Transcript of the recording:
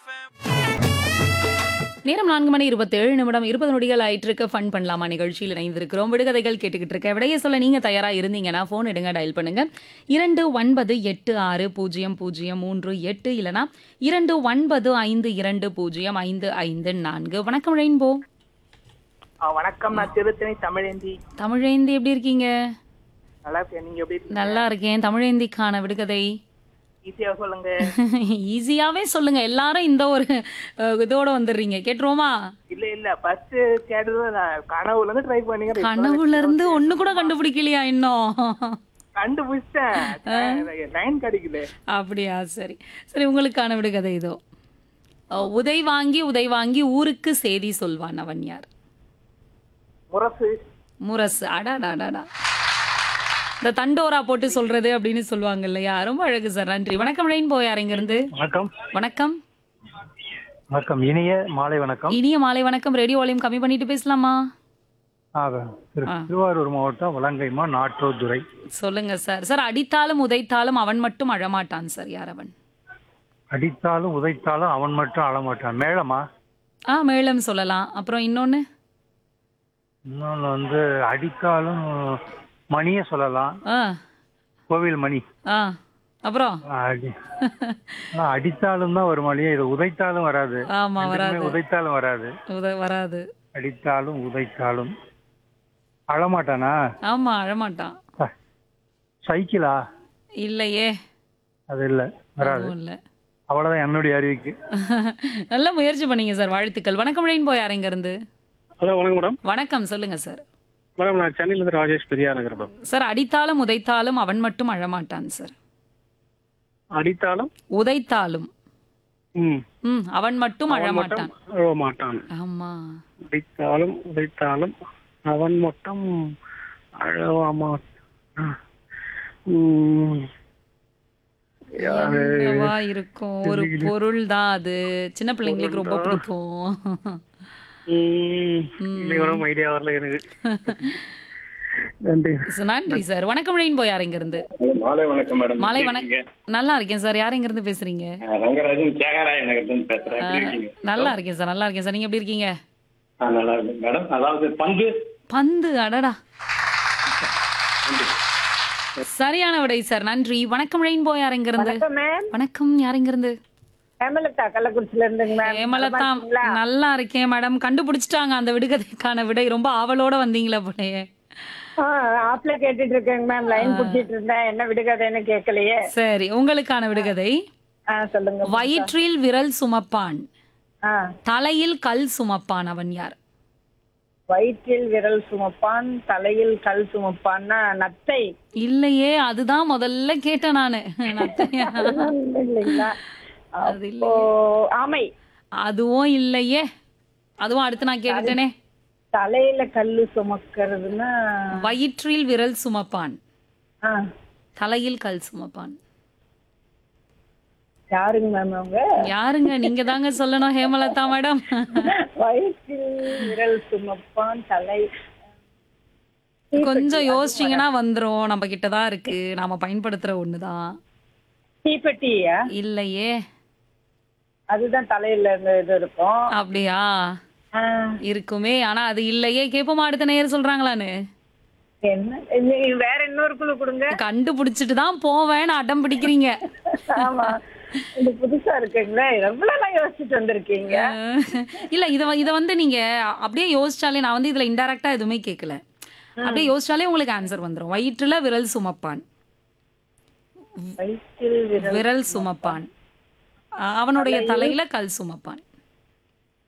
நேரம் நான்கு மணி இருபத்தேழு நிமிடம் இருபது நொடிகள் ஆயிட்டு இருக்க ஃபன் பண்ணலாமா நிகழ்ச்சியில் இணைந்திருக்கிறோம் விடுகதைகள் கேட்டுக்கிட்டு இருக்க விடைய சொல்ல நீங்க தயாரா இருந்தீங்கன்னா ஃபோன் எடுங்க டயல் பண்ணுங்க இரண்டு ஒன்பது எட்டு ஆறு பூஜ்ஜியம் பூஜ்ஜியம் மூன்று எட்டு இல்லனா இரண்டு ஒன்பது ஐந்து இரண்டு பூஜ்ஜியம் ஐந்து ஐந்து நான்கு வணக்கம் ரெயின்போ ஆ, வணக்கம் நான் திருத்தணி தமிழேந்தி தமிழேந்தி எப்படி இருக்கீங்க நல்லா இருக்கேன் நீங்க எப்படி இருக்கீங்க நல்லா இருக்கேன் தமிழேந்திக்கான விடுகதை ஈஸியா சொல்லுங்க ஈஸியாவே சொல்லுங்க எல்லாரும் இந்த ஒரு அஹ், இதோட வந்துடுறீங்க கேட்டுருவோமா இல்ல இல்ல ஃபர்ஸ்ட் கேட்டது நான் கனவுல இருந்து ட்ரை பண்ணீங்க கனவுல இருந்து ஒண்ணு கூட கண்டுபிடிக்கலையா இன்னும் கண்டுபிடிச்சிட்டேன் லைன் கிடைக்கல அப்படியா சரி சரி உங்களுக்கான விடுகதை இதோ அஹ், உதை வாங்கி உதை வாங்கி ஊருக்கு செய்தி சொல்வான் அவன் யார் முரசு முரசு அடாடாடாடா இந்த தண்டோரா போட்டு சொல்றது அப்படின்னு சொல்லுவாங்க இல்லையா ரொம்ப அழகு சார் நன்றி வணக்கம் ரெயின் போயார் இருந்து வணக்கம் வணக்கம் வணக்கம் இனிய மாலை வணக்கம் இனிய மாலை வணக்கம் ரேடியோ வால்யூம் கம்மி பண்ணிட்டு பேசலாமா ஆக திரு திருவாரூர் மாவட்டம் வலங்கைமா நாற்றோதுறை சொல்லுங்க சார் சார் அடித்தாலும் உதைத்தாலும் அவன் மட்டும் அழமாட்டான் சார் யார் அவன் அடித்தாலும் உதைத்தாலும் அவன் மட்டும் அழமாட்டான் மேளமா ஆ மேளம் சொல்லலாம் அப்புறம் இன்னொன்னு இன்னொன்று வந்து அடித்தாலும் மணியை சொல்லலாம் ஆ கோவில் மணி ஆ அப்புறம் அடி ஆனா, அடித்தாலும் தான் ஒரு மணியே இது உதைத்தாலும் வராது ஆமா வராது ரெண்டுமே உதைத்தாலும் வராது உத வராது அடித்தாலும் உதைத்தாலும் அழமாட்டானா ஆமா அழமாட்டான் ச- சைக்கிளா இல்லையே அது இல்ல வராது அதுவும் இல்ல அவ்வளவுதான் என்னுடைய அறிவுக்கு நல்ல முயற்சி பண்ணீங்க சார் வாழ்த்துக்கள் வணக்கம் ரெயின் போயார் இங்க இருந்து ஹலோ வணக்கம் மேடம் வணக்கம் சொல்லுங்க சார் மேடம் நான் சென்னையிலேருந்து ராஜேஷ் பெரியா நகர் மேடம் சார் அடித்தாலும் உதைத்தாலும் அவன் மட்டும் அழமாட்டான் சார் அடித்தாலும் உதைத்தாலும் ம் ம் அவன் மட்டும் அழமாட்டான் அழ மாட்டான் ஆமா அடித்தாலும் உதைத்தாலும் அவன் மட்டும் அழவாமா ம். யாரு? என்னவா இருக்கும் ஒரு பொருள் தான் அது சின்ன பிள்ளைங்களுக்கு ரொம்ப பிடிக்கும் ம். இல்லை மேடம் ஐடியா வரல எனக்கு நன்றி So, நன்றி சார் வணக்கம் ரெயின் போயார் இங்க இருந்து மாலை வணக்கம் மேடம் மாலை வணக்கம் நல்லா இருக்கேன் சார் யார் இங்க இருந்து பேசுறீங்க நான் ரங்கராஜன் தியாகராய நகர்லேருந்து பேசுறேன் எப்படி இருக்கீங்க நல்லா இருக்கேன் சார் நல்லா இருக்கேன் சார் நீங்க எப்படி இருக்கீங்க ஆ, நல்லா இருக்கேன் மேடம் அதாவது பந்து பந்து அடடா சரியான விடை சார் நன்றி வணக்கம் ரெயின்போ யார் இங்க இருந்து வணக்கம் யார் இங்க இருந்து ஹேமலதா கள்ளக்குறிச்சில இருந்துங்க மேம் ஹேமலதா நல்லா இருக்கேன் மேடம் கண்டுபிடிச்சிட்டாங்க அந்த விடுகதைக்கான விடை ரொம்ப ஆவலோட வந்தீங்களா போலயே ஆப்ல கேட்டுட்டு இருக்கேங்க மேம் லைன் புடிச்சிட்டு இருந்தேன் என்ன விடுகதைன்னு கேட்கலையே சரி உங்களுக்கான விடுகதை ஆ சொல்லுங்க வயிற்றில் விரல் சுமப்பான் ஆ தலையில் கல் சுமப்பான் அவன் யார் வயிற்றில் விரல் சுமப்பான் தலையில் கல் சுமப்பான்னா நத்தை இல்லையே அதுதான் முதல்ல கேட்டேன் நானு நத்தையா? இல்லைங்களா அது இல்ல ஓ ஆமை அதுவும் இல்லையே அதுவும் அடுத்து நான் கேட்டுட்டேனே தலையில கல்லு சுமக்கிறதுன்னா வயிற்றில் விரல் சுமப்பான் ஆ தலையில் கல் சுமப்பான் யாருங்க மேம் அவங்க யாருங்க நீங்க தாங்க சொல்லணும் ஹேமலதா மேடம் வயிற்றில் விரல் சுமப்பான் தலை கொஞ்சம் யோசிச்சீங்கன்னா வந்துரும் நம்ம கிட்ட தான் இருக்கு நாம பயன்படுத்துற ஒண்ணுதான் தீப்பெட்டியா இல்லையே அதுதான் தலையில இந்த இது இருக்கும் அப்படியா ஆ, இருக்குமே ஆனா அது இல்லையே கேப்போமா அடுத்த நேரம் சொல்றாங்களான்னு என்ன இது வேற இன்னொரு குழு கொடுங்க கண்டுபிடிச்சிட்டு தான் போவேன் அடம் பிடிக்கிறீங்க ஆமா இது புதுசா இருக்குங்களே எவ்வளவு நான் யோசிச்சுட்டு வந்திருக்கீங்க இல்ல இத வ- இத வந்து நீங்க அப்படியே யோசிச்சாலே நான் வந்து இதுல இன்டைரக்டா எதுவுமே கேட்கல அப்படியே யோசிச்சாலே உங்களுக்கு ஆன்சர் வந்துரும் வயிற்றுல விரல் சுமப்பான் வயிற்றில் விரல் விரல் சுமப்பான் அஹ் அவனுடைய தலையில கல் சுமப்பான்